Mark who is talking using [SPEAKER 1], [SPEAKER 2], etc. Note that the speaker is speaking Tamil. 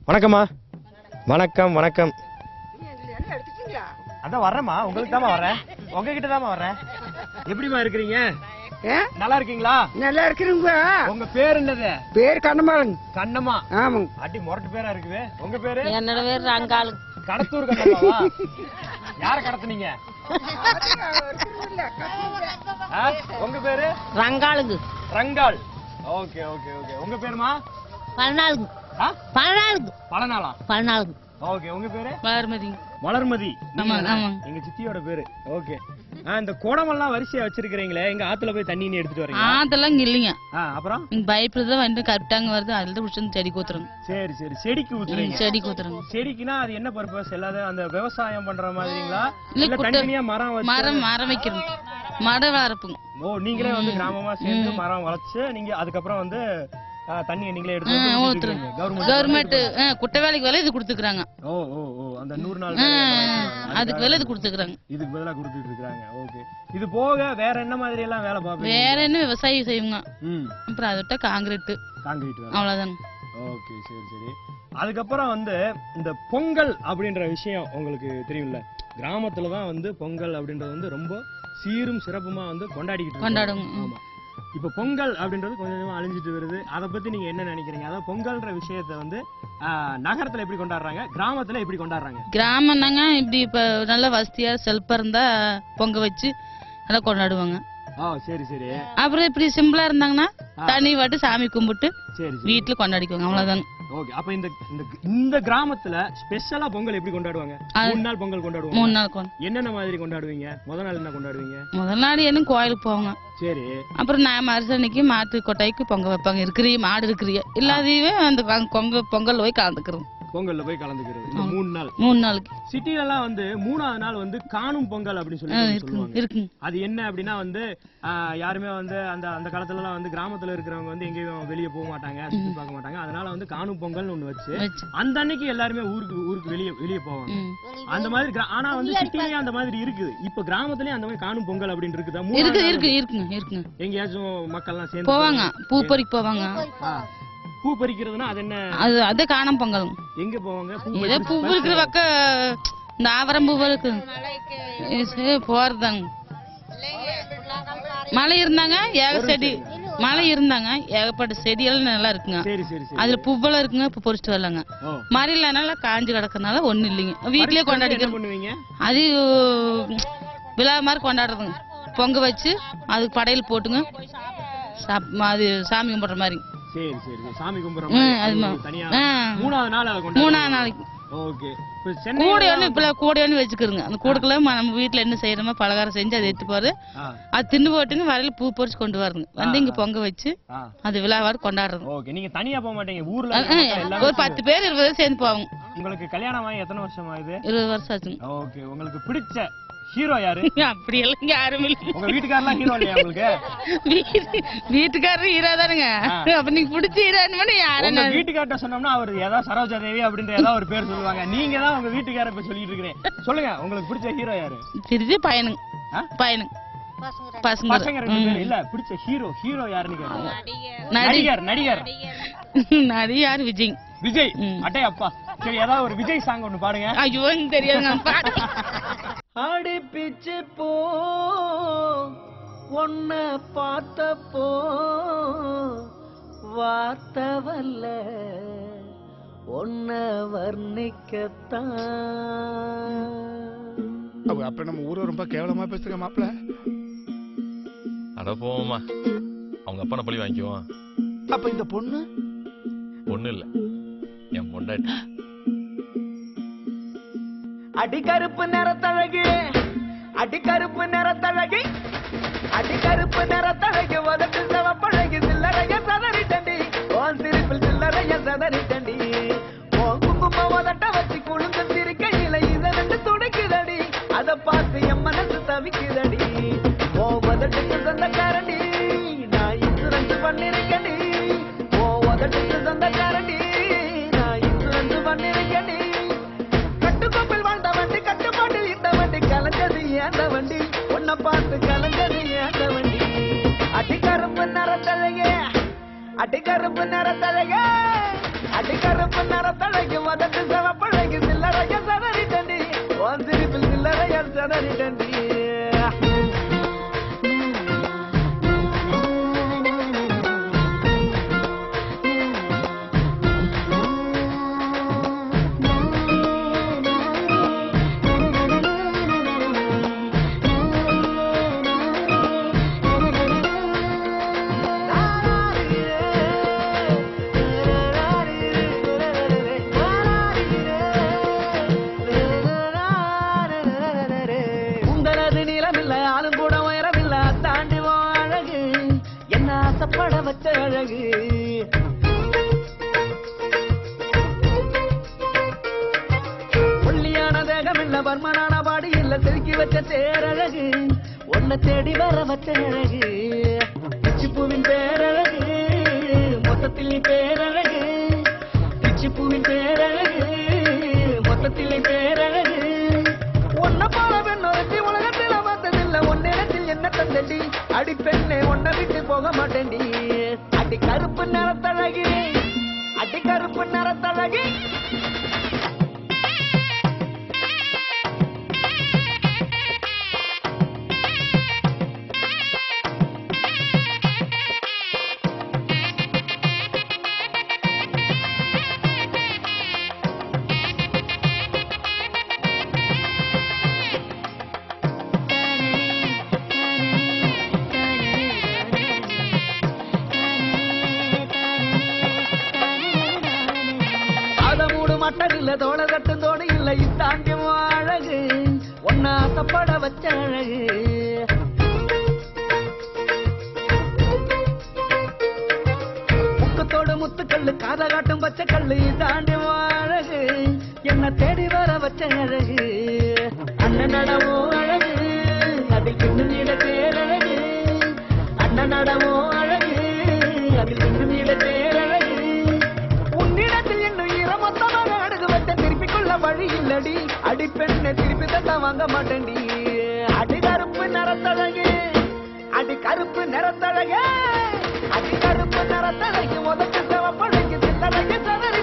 [SPEAKER 1] வணக்கம்மா வணக்கம் வணக்கம்
[SPEAKER 2] எடுத்துட்டீங்களா
[SPEAKER 1] அதான் வர்றேம்மா உங்களுக்கு தாம்மா வரேன் உங்ககிட்ட தாம்மா வரேன் எப்படிம்மா இருக்கிறீங்க
[SPEAKER 2] ஏ
[SPEAKER 1] நல்லா இருக்கீங்களா
[SPEAKER 2] நல்லா இருக்கிறீங்க
[SPEAKER 1] உங்க பேர் என்னது
[SPEAKER 2] பேர் கண்ணமாளங்க
[SPEAKER 1] கண்ணம்மா
[SPEAKER 2] ஆமாங்க
[SPEAKER 1] அடி முரட்டு பேரா இருக்குது உங்க பேரு
[SPEAKER 3] என்னோட பேர் ரங்காளு
[SPEAKER 1] கடத்தூர் கண்ணம்மாவா யார கடத்துனீங்க ஆ? உங்க பேரு
[SPEAKER 3] ரங்காளுக்கு
[SPEAKER 1] ரங்காள் ஓகே ஓகே ஓகே உங்க பேருமா
[SPEAKER 3] பதினாலுக்கு
[SPEAKER 1] ஆ?
[SPEAKER 3] பதினாலுக்கு
[SPEAKER 1] பழநாளா
[SPEAKER 3] பதினாலுக்கு
[SPEAKER 1] ஓகே உங்க பேரு
[SPEAKER 3] வளர்மதி
[SPEAKER 1] மலர்மதி
[SPEAKER 3] ஆமா,
[SPEAKER 1] நீங்களா?
[SPEAKER 3] ஆமாங்க.
[SPEAKER 1] எங்க சித்தியோட பேரு ஓகே ஆ இந்த குடமெல்லாம் வரிசையா வச்சிருக்கீங்களே எங்க ஆத்துல போய் தண்ணி நீ எடுத்துட்டு வரீங்க
[SPEAKER 3] அதெல்லாம் இங்க இல்லைங்க
[SPEAKER 1] ஆ அப்புறம்
[SPEAKER 3] இங்க பைப்பில் தான் வந்து கரெக்டாங்க வருது அதில் தான் பிடிச்சி செடி கூத்துறோங்க
[SPEAKER 1] சரி சரி செடிக்கு ஊத்துறீங்க
[SPEAKER 3] செடி கூத்துறோங்க
[SPEAKER 1] செடிக்குனா அது என்ன பர்பஸ் எல்லாரும் அந்த விவசாயம் பண்ற மாதிரிங்களா
[SPEAKER 3] இல்ல,
[SPEAKER 1] இல்ல
[SPEAKER 3] குட்டை-
[SPEAKER 1] தனித்தனியா மரம் வச்சு
[SPEAKER 3] மரம் மரம் வைக்கிறோங்க மரம் வளர்ப்புங்க
[SPEAKER 1] ஓ நீங்களே வந்து கிராமமா சேர்ந்து மரம் வளர்ச்சு நீங்க அதுக்கப்புறம் வந்து ஆ, தண்ணியை நீங்களே எடுத்து வந்து
[SPEAKER 3] ஊத்துறோம்
[SPEAKER 1] ஊத்திக்கிறீங்க. கவர்மெண்ட்
[SPEAKER 3] கவர்மெண்ட் குட்டை வேலைக்கு வேலை இது கொடுத்துக்குறாங்க
[SPEAKER 1] ஓ ஓ ஓ அந்த நூறு நாள்
[SPEAKER 3] ஆ,
[SPEAKER 1] வேலை வளர்க்குறாங்க.
[SPEAKER 3] அதுக்கு வேலை இது கொடுத்துக்குறாங்க
[SPEAKER 1] இதுக்கு பதிலா கொடுத்துட்டு இருக்காங்க ஓகே இது போக வேற என்ன மாதிரி எல்லாம் வேலை பார்ப்பீங்க
[SPEAKER 3] வேற என்ன விவசாயம் செய்வோங்க
[SPEAKER 1] ம்
[SPEAKER 3] அப்புறம் அதை விட்டா காங்கிரீட்டு
[SPEAKER 1] காங்கிரீட் வேலை
[SPEAKER 3] அவ்வளோதாங்க
[SPEAKER 1] ஓகே சரி சரி அதுக்கப்புறம் வந்து இந்த பொங்கல் அப்படின்ற விஷயம் உங்களுக்கு தெரியும்ல கிராமத்துல தான் வந்து பொங்கல் அப்படின்றது வந்து ரொம்ப சீரும் சிறப்புமா வந்து கொண்டாடிக்கிட்டு இருக்காங்க.
[SPEAKER 3] கொண்டாடுவோங்க ம்.
[SPEAKER 1] ஆமா இப்போ பொங்கல் அப்படின்றது கொஞ்சம் கொஞ்சமா அழிஞ்சிட்டு வருது அதை பத்தி நீங்க என்ன நினைக்கிறீங்க அதாவது பொங்கல்ன்ற விஷயத்தை வந்து ஆஹ், நகரத்துல எப்படி கொண்டாடுறாங்க கிராமத்துல எப்படி கொண்டாடுறாங்க
[SPEAKER 3] கிராமம்னாங்க இப்படி இப்ப நல்ல வசதியா செல்பா இருந்தா பொங்க வச்சு நல்லா கொண்டாடுவாங்க
[SPEAKER 1] ஆ சரி சரி
[SPEAKER 3] அப்புறம் இப்படி சிம்பிளா இருந்தாங்கன்னா தனி வாட்டு சாமி கும்பிட்டு
[SPEAKER 1] சரி சரி
[SPEAKER 3] வீட்டுல கொண்டாடிக்குவாங்க அவ்வளவுதாங்க
[SPEAKER 1] ஓகே அப்ப இந்த இந்த இந்த கிராமத்துல ஸ்பெஷலா பொங்கல் எப்படி கொண்டாடுவாங்க
[SPEAKER 3] அது-
[SPEAKER 1] மூணு நாள் பொங்கல் கொண்டாடுவாங்க
[SPEAKER 3] மூணு நாள் கொண்டு
[SPEAKER 1] என்னென்ன மாதிரி கொண்டாடுவீங்க முத நாள் என்ன கொண்டாடுவீங்க
[SPEAKER 3] முதல் நாள் என்ன கோயிலுக்கு போவாங்க
[SPEAKER 1] சரி
[SPEAKER 3] அப்புறம் நான் மருசனைக்கு மாட்டு கொட்டாய்க்கு பொங்க வைப்பாங்க இருக்கிறிய மாடு இருக்கிறிய இல்லாதையவே அந்த பொங்க- பொங்க பொங்கல் போய் கலந்துக்கிறோம்
[SPEAKER 1] பொங்கல்ல போய் கலந்துக்கிறது இந்த மூணு நாள்
[SPEAKER 3] மூணு நாளுக்கு
[SPEAKER 1] சிட்டில எல்லாம் வந்து மூணாவது நாள் வந்து காணும் பொங்கல் அப்படின்னு
[SPEAKER 3] ஆ,
[SPEAKER 1] சொல்லி ஒண்ணு
[SPEAKER 3] இருக்குங்க
[SPEAKER 1] சொல்லுவாங்க
[SPEAKER 3] இருக்குங்க
[SPEAKER 1] அது என்ன அப்படின்னா வந்து ஆஹ், யாருமே வந்து அந்த அந்த காலத்துல எல்லாம் வந்து கிராமத்துல இருக்கிறவங்க வந்து எங்கேயும் வெளியே போக மாட்டாங்க சுத்தி பார்க்க மாட்டாங்க அதனால வந்து காணும் பொங்கல்னு ஒண்ணு வச்சு
[SPEAKER 3] வச்சு
[SPEAKER 1] அந்த அன்னைக்கு எல்லாருமே ஊருக்கு ஊருக்கு வெளியே வெளியே போவாங்க
[SPEAKER 3] ம்.
[SPEAKER 1] அந்த மாதிரி கிரா- ஆனா வந்து சிட்டிலயும் அந்த மாதிரி இருக்குது இப்ப கிராமத்துலயும் அந்த மாதிரி காணும் பொங்கல் அப்படின்னு இருக்குதா
[SPEAKER 3] இருக்கு
[SPEAKER 1] மூணாவது நாள்
[SPEAKER 3] இருக்கு இருக்குங்க இருக்குங்க
[SPEAKER 1] எங்கேயாச்சும் மக்கள்லாம் சேர்ந்து
[SPEAKER 3] போவாங்க பூ பறிக்க போவாங்க
[SPEAKER 1] ஆ. பூ பறிக்கிறதுனா அது என்ன
[SPEAKER 3] அது அது காணாம பொங்கல்
[SPEAKER 1] எங்க போவாங்க பூ
[SPEAKER 3] ஏதோ பூ இருக்கிற பக்கம் இந்த ஆவரம் பூ இருக்கு இது போறதாங்க மழை இருந்தாங்க ஏக செடி மழை இருந்தாங்க ஏகப்பட்ட செடியெல்லாம் நல்லா இருக்குங்க
[SPEAKER 1] சரி சரி சரி
[SPEAKER 3] அதுல பூவெல்லாம் இருக்குங்க பூ பறிச்சுட்டு வரலாங்க
[SPEAKER 1] ஓ
[SPEAKER 3] மழை இல்லைனால காஞ்சு கிடக்கறனால ஒண்ணும் இல்லைங்க வீட்லயே
[SPEAKER 1] என்ன
[SPEAKER 3] கொண்டாடிக்கிறோம்
[SPEAKER 1] பண்ணுவீங்க
[SPEAKER 3] அது விழா மாதிரி கொண்டாடுறதுங்க பொங்க வச்சு அதுக்கு படையல் போட்டுங்க சாப்- அது சாமி கும்பிடுற மாதிரி
[SPEAKER 1] சரி சரி சரி. சாமி கும்பிடுற
[SPEAKER 3] ம்,
[SPEAKER 1] மாதிரி
[SPEAKER 3] அது
[SPEAKER 1] அது
[SPEAKER 3] மா-
[SPEAKER 1] தனியா
[SPEAKER 3] ஆ.
[SPEAKER 1] மூணாவது நாள் அதை கொண்டு
[SPEAKER 3] மூணாவது நாளைக்கு
[SPEAKER 1] ஓகே இப்போ சென்னை
[SPEAKER 3] கூடை ஒன்று இப்போ கூடை ஒன்று வச்சுக்கிறோங்க அந்த கூடைக்குள்ள ம- நம்ம வீட்டில் என்ன செய்யறோமோ பலகாரம் செஞ்சு அதை எடுத்து போறது
[SPEAKER 1] ஆ
[SPEAKER 3] அது தின்னு போட்டுங்க வரையில பூ பறிச்சு கொண்டு வரதுங்க வந்து இங்க பொங்க வச்சு
[SPEAKER 1] ஆ
[SPEAKER 3] அது விழாவாடு கொண்டாடுறது
[SPEAKER 1] ஓகே நீங்க தனியா போக மாட்டீங்க ஊர்ல
[SPEAKER 3] அஹ்,
[SPEAKER 1] இருக்க
[SPEAKER 3] அஹ்,
[SPEAKER 1] மக்கள் எல்லாரும்
[SPEAKER 3] ஒரு பத்து பேர் இருபது பேர் சேர்ந்து போவாங்க
[SPEAKER 1] உங்களுக்கு கல்யாணம் ஆகி எத்தனை வருஷம் ஆகுது
[SPEAKER 3] இருபது வருஷம் ஆச்சுங்க
[SPEAKER 1] ஓகே உங்களுக்கு பிடிச்ச ஹீரோ யாரு
[SPEAKER 3] அப்படியெல்லாம் இங்க யாரும் இல்லை
[SPEAKER 1] உங்க வீட்டுக்காரலாம் ஹீரோ இல்லையா உங்களுக்கு
[SPEAKER 3] வீட்டு- வீட்டுக்காரரு ஹீரோ தானுங்க அப்ப நீங்க பிடிச்ச ஹீரோன்னு யாரும்
[SPEAKER 1] உங்க வீட்டுக்கார்ட்ட சொன்னோம்னா அவர் ஏதாவது சரோஜா தேவி அப்படின்ற ஏதாவது ஒரு பேர் சொல்லுவாங்க நீங்க தான் உங்க வீட்டுக்கார இப்ப சொல்லிட்டு இருக்கிறேன் சொல்லுங்க உங்களுக்கு பிடிச்ச ஹீரோ யாரு
[SPEAKER 3] திருதி பையனுங்க
[SPEAKER 1] ஆ?
[SPEAKER 3] பையனுங்க பசங்க
[SPEAKER 1] பசங்க ரெண்டு பேர் இல்ல பிடிச்ச ஹீரோ ஹீரோ யாருன்னு கேட்டேன்
[SPEAKER 3] நடி
[SPEAKER 1] நடிகர் நடிகர்
[SPEAKER 3] நடி யாரு விஜய்
[SPEAKER 1] விஜய்
[SPEAKER 3] ம்.
[SPEAKER 1] அட்டே அப்பா சரி ஏதாவது ஒரு விஜய் சாங் ஒண்ணு பாடுங்க
[SPEAKER 3] ஐயோ எனக்கு தெரியாதுங்க பாடு
[SPEAKER 2] ஆடி பிச்சு போ ஒன்ன பார்த்தப்போ வார்த்தை வல்ல ஒன்ன வர்ணிக்கத்தான்
[SPEAKER 4] அப்ப அப்ப நம்ம ஊரை ரொம்ப கேவலமா பேசுற மாப்பிள
[SPEAKER 5] அட போவோமா அவங்க அப்பனை பழி வாங்கிக்குவோம்
[SPEAKER 4] அப்ப இந்த பொண்ணு
[SPEAKER 5] ஒண்ணும் இல்ல என் பொண்டாட்டி
[SPEAKER 2] அடிக்கருப்பு நிறத்தழகு அடிக்கருப்பு நிறத்தழகு அடிக்கருப்பு நிறத்தழகு உதட்டு சிவப்பழகு சில்லறைய சதறி தண்டி ஓன் சிரிப்பில் சில்லறைய சதறி தண்டி ஓன் குங்கும உதட்ட வச்சு குழுந்து சிரிக்கையில இத ரெண்டு துடிக்குதடி அத பார்த்து என் மனசு தவிக்குதடி ஓ உதட்டுக்கு சொந்தக்காரண்டி நான் இன்சூரன்ஸ் பண்ணிருக்கேன்டி ஓ உதட்டுக்கு சொந்தக்காரண்டி நான் இன்சூரன்ஸ் பண்ணிருக்கேன்டி கட்டுக்கோப்பில் வாழ்ந்த வண்டி கட்டுப்பாட்டில் இந்த வண்டி கலஞ்சது ஏந்த வண்டி உன்னை பார்த்து கலஞ்சது ஏந்த வண்டி அடிக்கரும்பு நிறத்தழகே அடிக்கரும்பு நிறத்தழகே அடி கருப்பு நிறத்தழகி மதத்து சிவப்பழகி சில்லறைய சதறிட்டண்டி உன் சிரிப்பில் சில்லறைய சதறிட்டண்டி உங்களது நிலமில்ல ஆளும் கூட உயரமில்ல தாண்டி வா அழகு என்ன ஆசைப்பட வச்ச அழகு ஒல்லியான தேகம் இல்ல பர்மனான பாடி இல்ல செதுக்கி வச்ச தேரழகு உன்னை தேடி வர வச்ச அழகு பிச்சிப்பூவின் பேரழகு மொத்தத்தில் நீ பேரழகு பிச்சிப்பூவின் பேரழகு மொத்தத்தில் நீ பேரழகு உன்னை போல பெண்ணொருத்தி உலகத்தில் வந்ததில்ல உன்னிடத்தில் என்ன தந்தடி அடி பெண்ணே உன்னை விட்டு போக மாட்டேன்டி அடி கருப்பு நிறத்தழகி அடி கருப்பு நிறத்தழகி அதமூடு மட்டன் இல்ல தோட கட்டும் தோடு இல்ல இத்தாண்டி அழகு ஒன்ன ஆசைப்பட வச்ச அழகு முக்கத்தோடு முத்துக்கல்லு காத காட்டும் பச்சை கல்லு தாண்டி அழகு என்ன தேடி வர வச்ச அழகு அண்ணன் நடவோ அழகு அதில் பின்னும் இட பேரழகு அண்ணன் நடவோ அழகு அதில் பின்னும் இட பேரழகு உன்னிடத்தில் இன்னும் ஈரமொத்தமாக அடகு வச்ச திருப்பிக் கொள்ள வழி இல்லடி அடி பெண்ணை திருப்பி தந்த வாங்க மாட்டேன்டி அடி கருப்பு நிறத்தழகு அடி கருப்பு நிறத்தழகு அடி கருப்பு நிறத்தழகு முதற்கு சிவப்பழகு சில்லறைக்கு சதற